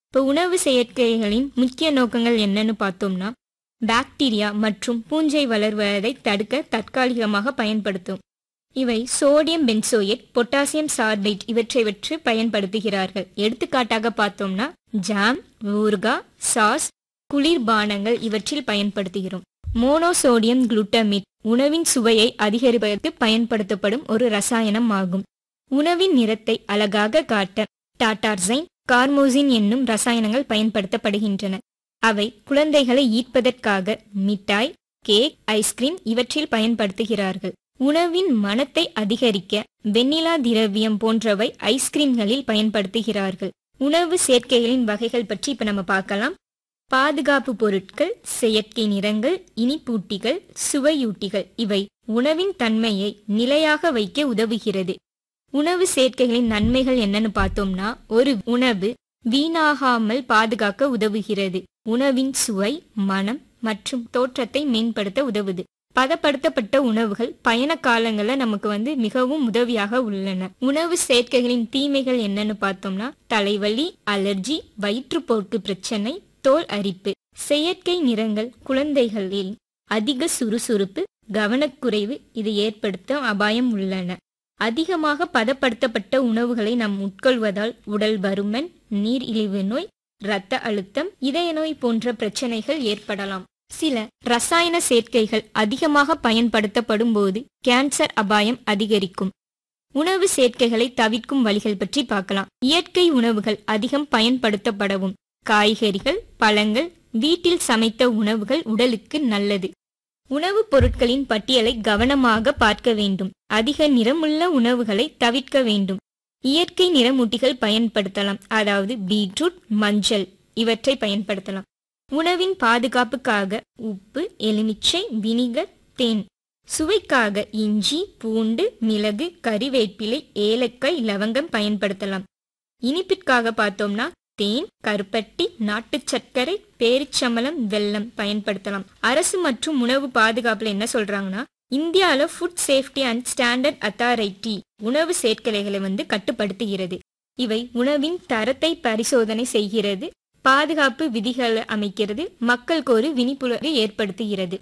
இப்போ உணவு செயற்கைகளின் முக்கிய நோக்கங்கள் என்னன்னு பார்த்தோம்னா பாக்டீரியா மற்றும் பூஞ்சை வளர்வதை தடுக்க தற்காலிகமாக பயன்படுத்தும் இவை சோடியம் பென்சோயேட் பொட்டாசியம் சார்பேட் இவற்றை வச்சு பயன்படுத்துகிறார்கள் எடுத்துக்காட்டாக பார்த்தோம்னா ஜாம் ஊறுகாய் சாஸ் குளிர்பானங்கள் இவற்றில் பயன்படுத்துகிறோம் மோனோசோடியம் குளுட்டமேட் உணவின் சுவையை அதிகரிப்பதற்கு பயன்படுத்தப்படும் ஒரு ரசாயனம் ஆகும் உணவின் நிறத்தை அழகாக காட்ட டாட்டார்சைன் கார்மோசின் என்னும் ரசாயனங்கள் பயன்படுத்தப்படுகின்றன அவை குழந்தைகளை ஈர்ப்பதற்காக மிட்டாய் கேக் ஐஸ்கிரீம் இவற்றில் பயன்படுத்துகிறார்கள் உணவின் மனத்தை அதிகரிக்க வெண்ணிலா திரவியம் போன்றவை ஐஸ்கிரீம்களில் பயன்படுத்துகிறார்கள் உணவு சேர்க்கைகளின் வகைகள் பற்றி இப்ப நம்ம பார்க்கலாம் பாதுகாப்பு பொருட்கள் செயற்கை நிறங்கள் இனிப்பூட்டிகள் சுவையூட்டிகள் இவை உணவின் தன்மையை நிலையாக வைக்க உதவுகிறது உணவு சேர்க்கைகளின் நன்மைகள் என்னன்னு பார்த்தோம்னா ஒரு உணவு வீணாகாமல் பாதுகாக்க உதவுகிறது உணவின் சுவை மனம் மற்றும் தோற்றத்தை மேம்படுத்த உதவுது பதப்படுத்தப்பட்ட உணவுகள் பயண காலங்கள்ல நமக்கு வந்து மிகவும் உதவியாக உள்ளன உணவு சேர்க்கைகளின் தீமைகள் என்னன்னு பார்த்தோம்னா தலைவலி அலர்ஜி வயிற்றுப்போக்கு பிரச்சனை தோல் அரிப்பு செயற்கை நிறங்கள் குழந்தைகளில் அதிக சுறுசுறுப்பு கவனக்குறைவு இது ஏற்படுத்த அபாயம் உள்ளன அதிகமாக பதப்படுத்தப்பட்ட உணவுகளை நாம் உட்கொள்வதால் உடல் பருமன் நீர் இழிவு நோய் இரத்த அழுத்தம் இதய நோய் போன்ற பிரச்சனைகள் ஏற்படலாம் சில ரசாயன சேர்க்கைகள் அதிகமாக பயன்படுத்தப்படும் போது கேன்சர் அபாயம் அதிகரிக்கும் உணவு சேர்க்கைகளை தவிர்க்கும் வழிகள் பற்றி பார்க்கலாம் இயற்கை உணவுகள் அதிகம் பயன்படுத்தப்படவும் காய்கறிகள் பழங்கள் வீட்டில் சமைத்த உணவுகள் உடலுக்கு நல்லது உணவுப் பொருட்களின் பட்டியலை கவனமாக பார்க்க வேண்டும் அதிக நிறமுள்ள உணவுகளை தவிர்க்க வேண்டும் இயற்கை நிறமூட்டிகள் பயன்படுத்தலாம் அதாவது பீட்ரூட் மஞ்சள் இவற்றை பயன்படுத்தலாம் உணவின் பாதுகாப்புக்காக உப்பு எலுமிச்சை வினிகர் தேன் சுவைக்காக இஞ்சி பூண்டு மிளகு கறிவேப்பிலை ஏலக்காய் லவங்கம் பயன்படுத்தலாம் இனிப்பிற்காக பார்த்தோம்னா தேன் கருப்பட்டி நாட்டு சர்க்கரை பேரிச்சம்பளம் வெல்லம் பயன்படுத்தலாம் அரசு மற்றும் உணவு பாதுகாப்புல என்ன சொல்றாங்கன்னா இந்தியால food safety and standard authority உணவு சேர்க்கலைகளை வந்து கட்டுப்படுத்துகிறது இவை உணவின் தரத்தை பரிசோதனை செய்கிறது பாதுகாப்பு விதிகளை அமைக்கிறது மக்களுக்கு ஒரு விழிப்புணர்வை ஏற்படுத்துகிறது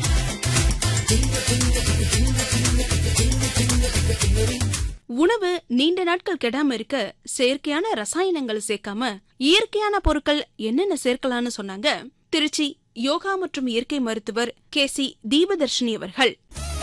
உணவு நீண்ட நாட்கள் கெடாம இருக்க செயற்கையான ரசாயனங்கள் சேர்க்காம இயற்கையான பொருட்கள் என்னென்ன சேர்க்கலாம்னு சொன்னாங்க திருச்சி யோகா மற்றும் இயற்கை மருத்துவர் கே சி தீபதர்ஷினி அவர்கள்